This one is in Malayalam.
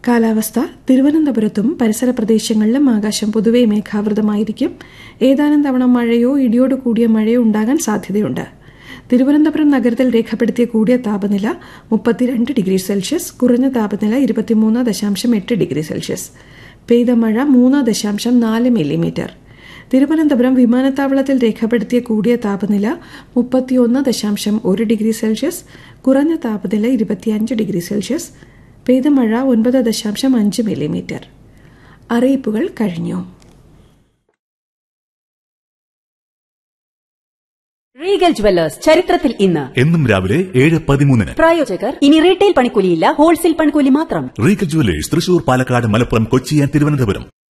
കാലാവസ്ഥ തിരുവനന്തപുരത്തും പരിസര പ്രദേശങ്ങളിലും ആകാശം പൊതുവെ മേഘാവൃതമായിരിക്കും ഏതാനും തവണ മഴയോ ഇടിയോട് കൂടിയ മഴയോ ഉണ്ടാകാൻ സാധ്യതയുണ്ട് തിരുവനന്തപുരം നഗരത്തിൽ രേഖപ്പെടുത്തിയ കൂടിയ താപനില മുപ്പത്തിരണ്ട് ഡിഗ്രി സെൽഷ്യസ് കുറഞ്ഞ താപനില ഇരുപത്തിമൂന്ന് ദശാംശം എട്ട് ഡിഗ്രി സെൽഷ്യസ് പെയ്ത മഴ മൂന്ന് ദശാംശം നാല് മില്ലിമീറ്റർ തിരുവനന്തപുരം വിമാനത്താവളത്തിൽ രേഖപ്പെടുത്തിയ കൂടിയ താപനില മുപ്പത്തിയൊന്ന് ദശാംശം ഒരു ഡിഗ്രി സെൽഷ്യസ് കുറഞ്ഞ താപനില ഇരുപത്തിയഞ്ച് ഡിഗ്രി സെൽഷ്യസ് പെയ്ത മഴ ഒൻപത് ദശാംശം അഞ്ച് മില്ലിമീറ്റർ അറിയിപ്പുകൾ കഴിഞ്ഞു റീഗൽ ജുവല്ലേഴ്സ് ചരിത്രത്തിൽ ഇന്ന് എന്നും രാവിലെ ഏഴ് പതിമൂന്നിന് പ്രായോജകർ ഇനി റീറ്റെയിൽ പണിക്കൂലിയില്ല ഹോൾസെയിൽ പണിക്കൂലി മാത്രം Regal jewellers Thrissur Palakkad Malappuram Kochi and Thiruvananthapuram